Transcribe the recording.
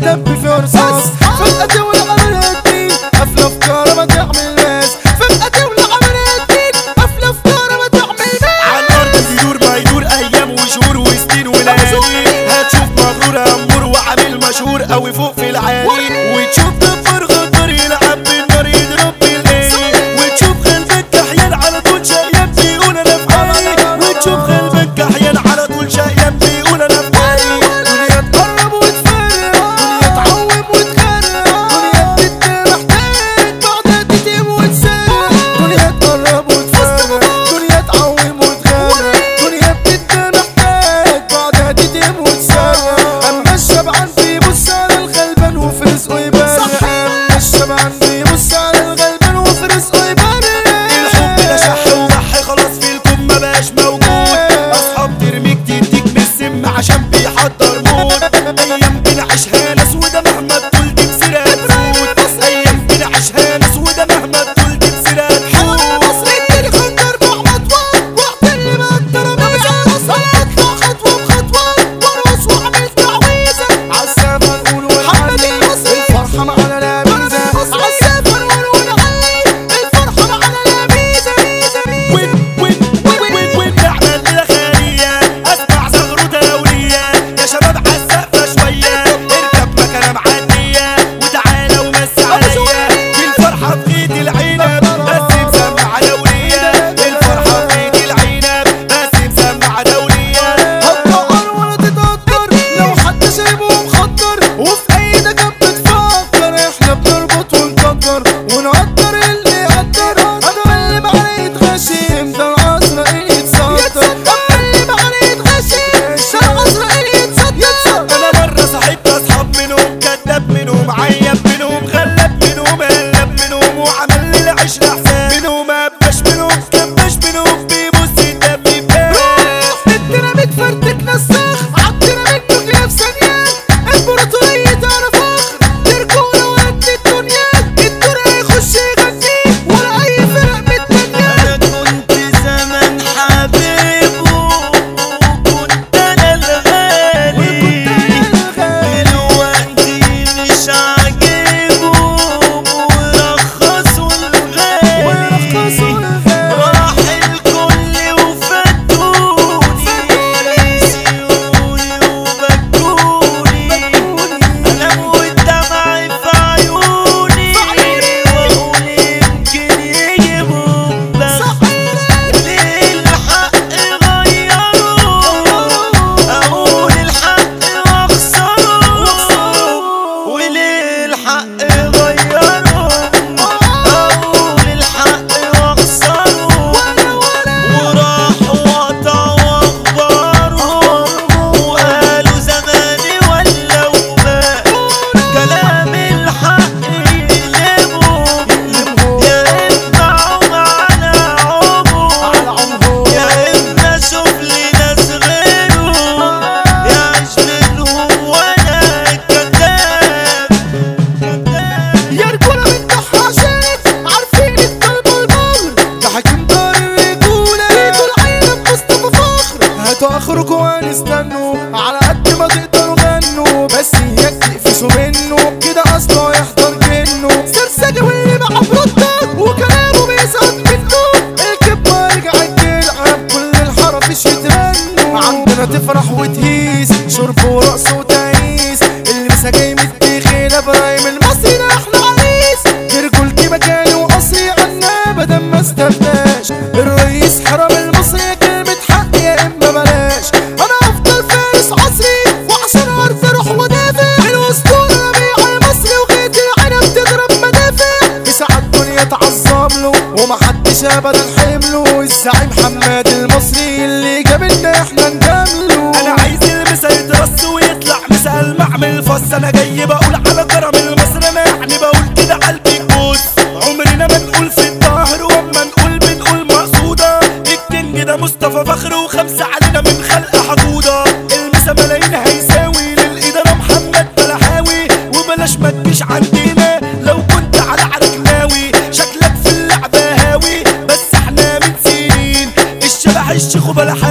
تدب في رصاص فجأة تولع عملياتي قفلة في كهربا تعمل ناس فجأة تولع عملياتي قفلة في كهربا تعمل ناس على الارض بيدور ما يدور ايام وشهور وسنين وليالي هتشوف مغرور امور وعامل مشهور قوي فوق في العالي وتشوف دبر غدار يلعب بالنار يضرب بالايه وتشوف قلبك كحيان على طول شقيان بيقول انا في حالي وتشوف قلبك كحيان على طول شقيان بيقول انا في حالي دنيا تقرب وتفرق دنيا تعوم وتغرق دنيا تدي محتاج بعدها تتم وتسرق دنيا تقرب وتفرق دنيا تعوم وتغرق دنيا بتدي محتاج بعدها تتم وتسرق اما الشبعان بيبص على الغلبان وفي رزقه يبرق اما الشبعان بيبص على الغلبان وفي رزقه يبرق الحب ده شح وضح خلاص في الكون ما بقاش موجود اصحاب ترميك تديك من السم عشان بيحضر موت ايام بنعيشها ناس وده مهما تقول دي بسيرة تفوت ايام بنعيشها ناس وده مهما تقول دي بسيرة تفوت مصر الدنيا خطر بخطوة وقت اللي ما اقدر ابيع اطلع خطوة بخطوة وارقص واعمل تعويذة عالسافة نقول ونعلي الفرحة معنا لا ميزة عالسافة نقول ونعلي الفرحة معنا لا ميزة ميزة ميزة وين وين وين وين وين نعمل للخالية اسمع زغرة دولية يا شباب عالسقفة شوية اركب مكنة معدية وتعالى ومسي عليا دي الفرحة في ايد العنب بس مسمعة دولية الفرحة في ايد العنب بس مسمعة دولية هتدور ولا تتقدر لو حد سايبه مخدر وفي ايدك كانت بتفكر احنا بنربط ونكبر ونقدر اللي يقدر اما اللي معاه يتغشم ده العزرائيل يتصدر اما اللي معاه يتغشم ده العزرائيل يتصدر انا مرة صحيت اصحاب منهم كداب منهم عيب منهم غلب منهم قلب منهم وعمل لي العشرة حساب منهم قبش منهم كبش منهم بيبص دمي باب الديناميت فرتك نساخ عالديناميت نوكليا في ثانية امبراطورية على فخر تركونا وقت الدنيا الدنيا يخش يغني ولا اي فرق متنية انا كنت زمان حبيبه وكنت انا الغالي دلوقتي مش عاجبه ورخصوا الغالي راح الكل وفاتوني نسيوني وبكوني ألم والدمع في عيوني وأقول يمكن يجيبوا بس ليه الحق غيروا أقول الحق وأخسره وليه الحق غيروا أقول الحق وأخسره وراحوا وقطعوا أخبارهم وقالوا زماني ولا وباء كلام الحق يقلبهم يا إما عم على عمهم يا إما شوف لي ناس غيرهم يعيش منهم وأنا كذاب كذاب يا رجولة بالتحاشات عارفين الطلب والبر ده حكيم دار الرجولة ايدوا العين مصطفى فخر هاتوا اخركم وهنستنوا على قد ما تقدروا غنوا بس اياك تقفشوا منه كده اصله يحضر جنه سرسجة واللي مع بروتة وكلامه بيسقط منه الكبة رجعت تلعب كل الحرفيش يترنوا عندنا تفرح وتهيس شرب ورقص وتعيس اللمسة جاي متدخل ابراهيم المصري ده احلى عريس رجولتي مكاني واصلي عنا ابدا ما استبداش الرئيس حرم المصري كلمة حق يا اما بلاش انا افضل فارس عصري وعشان ارض اروح ودافع الاسطورة ربيع المصري وغيت العنب تضرب مدافع في ساعة الدنيا تعظم له ومحدش ابدا حمله الزعيم حماد المصري اللي جابلنا احنا نجامله انا عايز المسا يترص ويطلع مسا المعمل فص انا جاي بقول على كرم المصري انا يعني بقول كده قلبي كبوس عمرنا ما نقول في الظهر واما نقول بنقول مقصودة الكينج ده مصطفى فخر وخمسة علينا من خلق حدودة المسا ملايين هيساوي للإدارة محمد بلحاوي وبلاش ما تجيش عندنا لو كنت على عرك ناوي شكلك في اللعبة هاوي بس احنا من سنين الشبح الشيخ بلحاوي